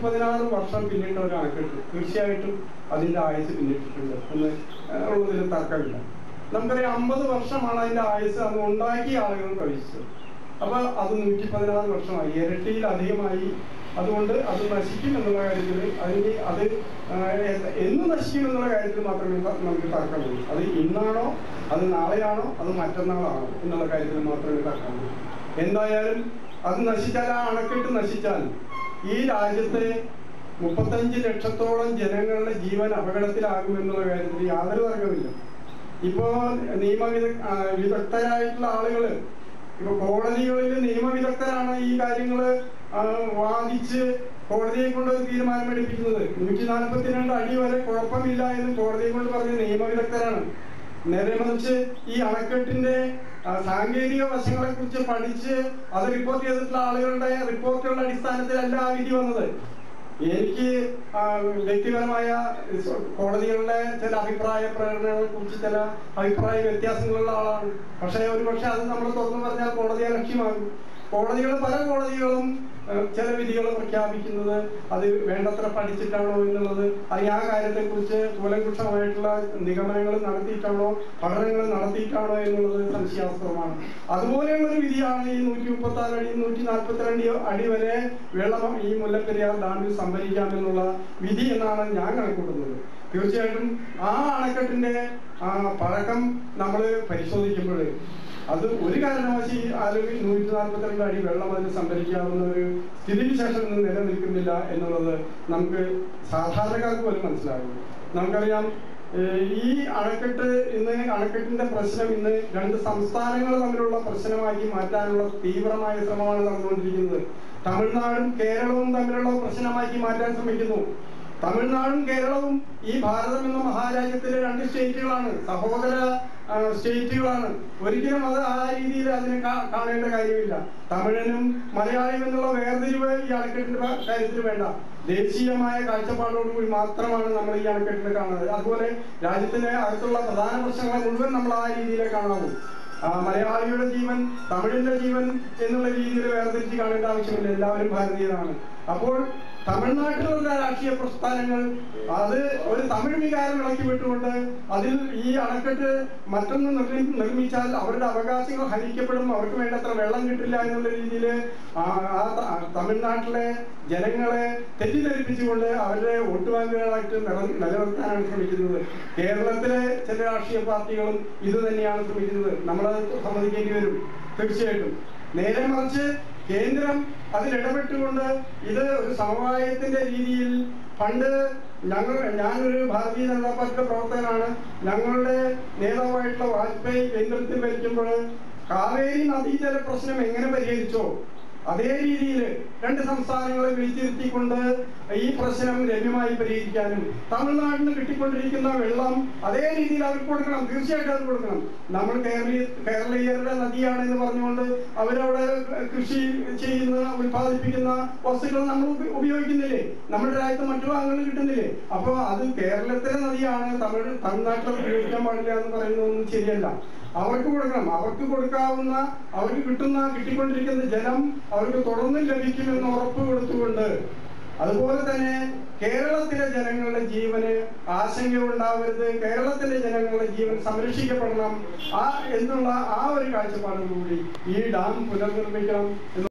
പതിനാറ് വർഷം പിന്നിട്ട ഒരു അണക്കെട്ട് തീർച്ചയായിട്ടും അതിന്റെ ആയുസ് പിന്നിട്ടിട്ടുണ്ട് എന്ന് ഏഹ്, ഉള്ളതിൽ തർക്കമില്ല നമുക്കറിയാം അമ്പത് വർഷമാണ് അതിന്റെ ആയുസ് അന്ന് ഉണ്ടാക്കിയ ആളുകൾ പ്രവേശിച്ചത് അപ്പൊ അത് നൂറ്റി പതിനാറ് വർഷമായി ഇരട്ടിയിലധികമായി അതുകൊണ്ട് അത് നശിക്കും എന്നുള്ള കാര്യത്തിൽ അതിന് അത് ആഹ്, എ- എന്ന് നശിക്കും എന്നുള്ള കാര്യത്തിൽ മാത്രമേ ത- നമുക്ക് തർക്കമുള്ളൂ അത് ഇന്നാണോ അത് നാളെയാണോ അത് മറ്റന്നാളാണോ എന്നുള്ള കാര്യത്തിൽ മാത്രമേ തർക്കമുള്ളൂ എന്തായാലും അത് നശിച്ചാൽ ആ അണക്കെട്ട് നശിച്ചാൽ ഈ രാജ്യത്തെ മുപ്പത്തഞ്ച് ലക്ഷത്തോളം ജനങ്ങളുടെ ജീവൻ അപകടത്തിലാകും എന്നുള്ള കാര്യത്തിൽ യാതൊരു തർക്കമില്ല ഇപ്പോ നിയമവിദ ആ, വിദഗ്ധരായിട്ടുള്ള ആളുകള് ഇപ്പൊ കോടതികളിൽ നിയമവിദഗ്ധരാണ് ഈ കാര്യങ്ങള് ആ, വാദിച്ച് കോടതിയെ കൊണ്ട് ഒരു തീരുമാനം എടുപ്പിക്കുന്നത് നൂറ്റി നാൽപ്പത്തിരണ്ട് അടി വരെ കുഴപ്പമില്ല എന്ന് കോടതിയെ കൊണ്ട് പറഞ്ഞ നിയമവിദഗ്ധരാണ് നേരെ മറിച്ച് ഈ അണക്കെട്ടിന്റെ ആ, സാങ്കേതിക വശങ്ങളെ കുറിച്ച് പഠിച്ച് അത് റിപ്പോർട്ട് ചെയ്തിട്ടുള്ള ആളുകളുടെ റിപ്പോർട്ടുകളുടെ അടിസ്ഥാനത്തിലല്ല ആ വിധി വന്നത് എനിക്ക് ആ, വ്യക്തിപരമായ സ- കോടതികളുടെ ചില അഭിപ്രായ പ്രകടനങ്ങളെ കുറിച്ച് ചില അഭിപ്രായ വ്യത്യാസങ്ങളുള്ള ആളാണ് പക്ഷേ ഒരു പക്ഷെ അത് നമ്മൾ തുറന്നു പറഞ്ഞാൽ കോടതിയെ ലക്ഷ്യമാകും കോടതികൾ പല കോടതികളും ആ, ചില വിധികൾ പ്രഖ്യാപിക്കുന്നത് അത് വേണ്ടത്ര പഠിച്ചിട്ടാണോ എന്നുള്ളത് അല്ലെങ്കിൽ ആ കാര്യത്തെക്കുറിച്ച് കൂലങ്കുഷമായിട്ടുള്ള നിഗമനങ്ങൾ നടത്തിയിട്ടാണോ പഠനങ്ങൾ നടത്തിയിട്ടാണോ എന്നുള്ളത് സംശയാസ്പദമാണ് അതുപോലെയുള്ള ഒരു വിധിയാണ് ഈ നൂറ്റി മുപ്പത്തി ആറ് അടി നൂറ്റി നാൽപ്പത്തിരണ്ട് അടി വരെ വെള്ളം ഈ മുല്ലപ്പെരിയാർ ഡാമിൽ സംഭരിക്കാമെന്നുള്ള വിധി എന്നാണ് ഞാൻ കണക്കൂട്ടുന്നത് തീർച്ചയായിട്ടും ആ അണക്കെട്ടിന്റെ ആ പഴക്കം നമ്മൾ പരിശോധിക്കുമ്പോൾ അത് ഒരു കാരണവശാൽ ഈ ആലോചി നൂറ്റി നാൽപ്പത്തിരണ്ട് അടി വെള്ളം അതിന് സംഭരിക്കാവുന്ന ഒരു സ്ഥിതിവിശേഷം ഇന്ന് നിലനിൽക്കുന്നില്ല എന്നുള്ളത് നമുക്ക് സാധാരണക്കാർക്ക് പോലും മനസ്സിലാകും നമുക്കറിയാം ഏഹ് ഈ അണക്കെട്ട് ഇന്ന് അണക്കെട്ടിന്റെ പ്രശ്നം ഇന്ന് രണ്ട് സംസ്ഥാനങ്ങൾ തമ്മിലുള്ള പ്രശ്നമാക്കി മാറ്റാനുള്ള തീവ്രമായ ശ്രമമാണ് നടന്നുകൊണ്ടിരിക്കുന്നത് തമിഴ്നാടും കേരളവും തമ്മിലുള്ള പ്രശ്നമാക്കി മാറ്റാൻ ശ്രമിക്കുന്നു തമിഴ്നാടും കേരളവും ഈ ഭാരതം എന്ന മഹാരാജ്യത്തിലെ രണ്ട് സ്റ്റേറ്റുകളാണ് സഹോദര ആ, സ്റ്റേറ്റുകളാണ് ഒരിക്കലും അത് ആ രീതിയിൽ അതിനെ കാ- കാണേണ്ട കാര്യമില്ല തമിഴനും മലയാളിയും എന്നുള്ള വേർതിരിവ് ഈ അണക്കെട്ടിന്റെ ഭ- കാര്യത്തിൽ വേണ്ട ദേശീയമായ കാഴ്ചപ്പാടോടുകൂടി മാത്രമാണ് നമ്മൾ ഈ അണക്കെട്ടിനെ കാണുന്നത് അതുപോലെ രാജ്യത്തിലെ അകത്തുള്ള പ്രധാന പ്രശ്നങ്ങളെ മുഴുവൻ നമ്മൾ ആ രീതിയിലേ കാണാവൂ ആ, മലയാളിയുടെ ജീവൻ തമിഴിന്റെ ജീവൻ എന്നുള്ള രീതിയിൽ വേർതിരിച്ച് കാണേണ്ട ആവശ്യമില്ല എല്ലാവരും ഭാരതീയരാണ് അപ്പോൾ തമിഴ്നാട്ടിലുള്ള രാഷ്ട്രീയ പ്രസ്ഥാനങ്ങൾ അത് ഒരു തമിഴ് വികാരം ഇളക്കി വിട്ടുകൊണ്ട് അതിൽ ഈ അണക്കെട്ട് മറ്റൊന്ന് നിർമ്മി നിർമ്മിച്ചാൽ അവരുടെ അവകാശങ്ങൾ ഹരിക്കപ്പെടും അവർക്ക് വേണ്ടത്ര വെള്ളം കിട്ടില്ല എന്നുള്ള രീതിയിൽ ആ ആ ത- തമിഴ്നാട്ടിലെ ജനങ്ങളെ തെറ്റിദ്ധരിപ്പിച്ചുകൊണ്ട് അവരുടെ വോട്ട് ബാങ്കുകളായിട്ട് നില- നിലനിർത്താനാണ് ശ്രമിക്കുന്നത് കേരളത്തിലെ ചില രാഷ്ട്രീയ പാർട്ടികളും ഇത് തന്നെയാണ് ശ്രമിക്കുന്നത് നമ്മളത് സമ്മതിക്കേണ്ടി വരും തീർച്ചയായിട്ടും നേരെ മറിച്ച് കേന്ദ്രം അതിൽ ഇടപെട്ടുകൊണ്ട് ഇത് ഒരു സമവായത്തിന്റെ രീതിയിൽ പണ്ട് ഞങ്ങൾ ഞാനൊരു ഭാരതീയ ജനതാ പാർട്ടിയുടെ പ്രവർത്തകനാണ് ഞങ്ങളുടെ നേതാവായിട്ടുള്ള വാജ്പേയി കേന്ദ്രത്തിൽ ഭരിക്കുമ്പോൾ കാവേരി നദീജല പ്രശ്നം എങ്ങനെ പരിഹരിച്ചോ അതേ രീതിയിൽ രണ്ട് സംസ്ഥാനങ്ങളെ വിളിച്ചിരുത്തിക്കൊണ്ട് ഈ പ്രശ്നം ലഭ്യമായി പരിഹരിക്കാനും തമിഴ്നാടിന് കിട്ടിക്കൊണ്ടിരിക്കുന്ന വെള്ളം അതേ രീതിയിൽ അവർക്ക് കൊടുക്കണം തീർച്ചയായിട്ടും അത് കൊടുക്കണം നമ്മൾ കേരളീയ കേരളീയരുടെ നദിയാണ് എന്ന് പറഞ്ഞുകൊണ്ട് അവരവിടെ കൃഷി ചെയ്യുന്ന ഉൽപ്പാദിപ്പിക്കുന്ന വസ്തുക്കൾ നമ്മൾ ഉപ- ഉപയോഗിക്കുന്നില്ലേ നമ്മുടെ രാജ്യത്ത് മറ്റു ഭാഗങ്ങളിൽ കിട്ടുന്നില്ലേ അപ്പോൾ അത് കേരളത്തിലെ നദിയാണ് തമിഴ് തമിഴ്നാട്ടിൽ ഉപയോഗിക്കാൻ പാടില്ല എന്ന് പറയുന്നതൊന്നും ശരിയല്ല അവർക്ക് കൊടുക്കണം അവർക്ക് കൊടുക്കാവുന്ന അവർക്ക് കിട്ടുന്ന കിട്ടിക്കൊണ്ടിരിക്കുന്ന ജലം അവർക്ക് തുടർന്നും ലഭിക്കുമെന്ന് ഉറപ്പ് കൊടുത്തുകൊണ്ട് അതുപോലെ തന്നെ കേരളത്തിലെ ജനങ്ങളുടെ ജീവന് ആശങ്ക ഉണ്ടാവരുത് കേരളത്തിലെ ജനങ്ങളുടെ ജീവൻ സംരക്ഷിക്കപ്പെടണം ആ എന്നുള്ള ആ ഒരു കാഴ്ചപ്പാടോടുകൂടി ഈ ഡാം പുനർനിർമ്മിക്കണം എന്ന്